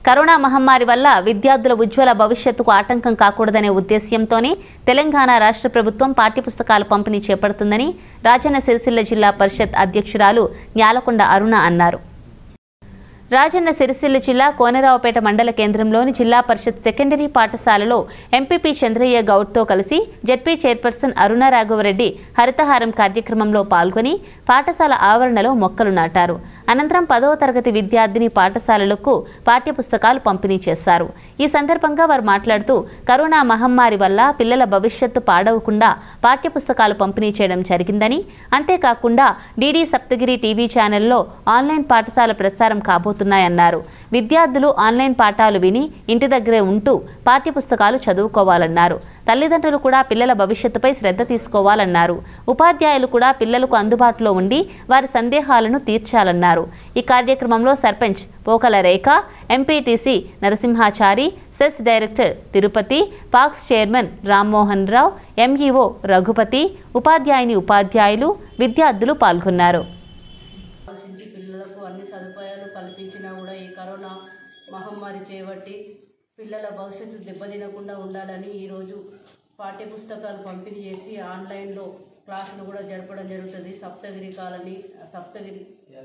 corona మహమ్మారి వల్ల విద్యార్థుల ఉజ్వల భవిష్యత్తుకు ఆటంకం కాకూడదనే ఉద్దేశ్యంతోనే తెలంగాణ రాష్ట్ర ప్రభుత్వం పాఠ్యపుస్తకాల పంపిణీ చేపడుతుందని రాజన్న సిరిసిల్ల జిల్లా పరిషత్ అధ్యక్షురాలు న్యాలకొండ అరుణ అన్నారు రాజన్న సిరిసిల్ల జిల్లా కోనరావుపేట మండల కేంద్రంలోని జిల్లా పరిషత్ సెకండరీ పాఠశాలలో ఎంపీపీ చంద్రయ్య గౌడ్తో కలిసి జడ్పీ చైర్పర్సన్ అరుణ రాఘవరెడ్డి హరితహారం కార్యక్రమంలో పాల్గొని పాఠశాల ఆవరణలో మొక్కలు నాటారు అనంతరం పదవ తరగతి విద్యార్థిని పాఠశాలలకు పాఠ్యపుస్తకాలు పంపిణీ చేశారు ఈ సందర్భంగా వారు మాట్లాడుతూ కరోనా మహమ్మారి వల్ల పిల్లల భవిష్యత్తు పాడవకుండా పాఠ్యపుస్తకాలు పంపిణీ చేయడం జరిగిందని అంతేకాకుండా డీడీ సప్తగిరి టీవీ ఛానల్లో ఆన్లైన్ పాఠశాల ప్రసారం కాబోతున్నాయన్నారు విద్యార్థులు ఆన్లైన్ పాఠాలు విని ఇంటి దగ్గరే ఉంటూ పాఠ్యపుస్తకాలు చదువుకోవాలన్నారు తల్లిదండ్రులు కూడా పిల్లల భవిష్యత్తుపై శ్రద్ధ తీసుకోవాలన్నారు ఉపాధ్యాయులు కూడా పిల్లలకు అందుబాటులో ఉండి వారి సందేహాలను తీర్చాలన్నారు ఈ కార్యక్రమంలో sarpanch Pokala Rekha MPTC Narasimhachari CESS director Tirupati PACS chairman Rammohan Rao MEO Raghupati ఉపాధ్యాయుని ఉపాధ్యాయులు విద్యార్థులు పాల్గొన్నారు ఆలోచించి పిల్లలకు అన్ని సదుపాయాలు కల్పించినా కూడా ఈ కరోనా మహమ్మారి చేపట్టి పిల్లల భవిష్యత్తు దెబ్బతినకుండా ఉండాలని ఈరోజు పాఠ్యపుస్తకాలు పంపిణీ చేసి ఆన్లైన్లో క్లాసులు కూడా జరపడం జరుగుతుంది సప్తగిరి కాలనీ సప్తగిరి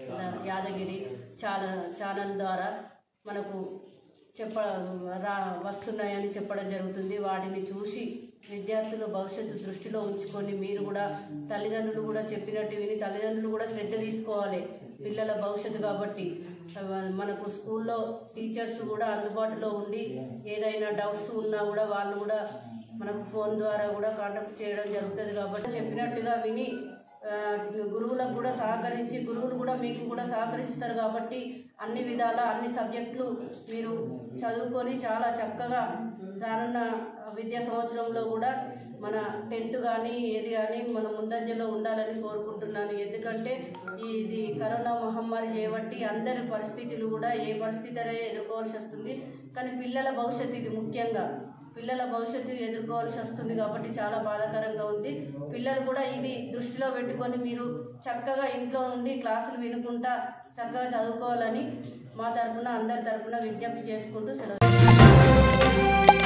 యాదగిరి చాలా ఛానల్ ద్వారా మనకు చెప్ప రా వస్తున్నాయని చెప్పడం జరుగుతుంది వాటిని చూసి విద్యార్థుల భవిష్యత్తు దృష్టిలో ఉంచుకొని మీరు కూడా తల్లిదండ్రులు కూడా చెప్పినట్టు విని తల్లిదండ్రులు కూడా శ్రద్ధ తీసుకోవాలి పిల్లల భవిష్యత్తు కాబట్టి ఆ, మనకు స్కూల్లో టీచర్స్ కూడా అందుబాటులో ఉండి ఏదైనా డౌట్స్ ఉన్నా కూడా వాళ్ళు కూడా మనకు ఫోన్ ద్వారా కూడా కాంటాక్ట్ చేయడం జరుగుతుంది కాబట్టి చెప్పినట్టుగా విని ఆ, గురువులకు కూడా సహకరించి గురువులు కూడా మీకు కూడా సహకరిస్తారు కాబట్టి అన్ని విధాల అన్ని సబ్జెక్టులు మీరు చదువుకొని చాలా చక్కగా రానున్న విద్యా సంవత్సరంలో కూడా మన టెన్త్ కానీ ఏది కానీ మన ముందంజలో ఉండాలని కోరుకుంటున్నాను ఎందుకంటే ఇది కరోనా మహమ్మారి చేయబట్టి అందరి పరిస్థితులు కూడా ఏ పరిస్థితి అనేది ఎదుర్కోవాల్సి వస్తుంది కానీ పిల్లల భవిష్యత్తు ఇది ముఖ్యంగా పిల్లల భవిష్యత్తు ఎదుర్కోవాల్సి వస్తుంది కాబట్టి చాలా బాధాకరంగా ఉంది పిల్లలు కూడా ఇది దృష్టిలో పెట్టుకొని మీరు చక్కగా ఇంట్లో నుండి క్లాసులు వినుకుంటా చక్కగా చదువుకోవాలని మా తరపున అందరి తరపున విజ్ఞప్తి చేసుకుంటూ సెలవు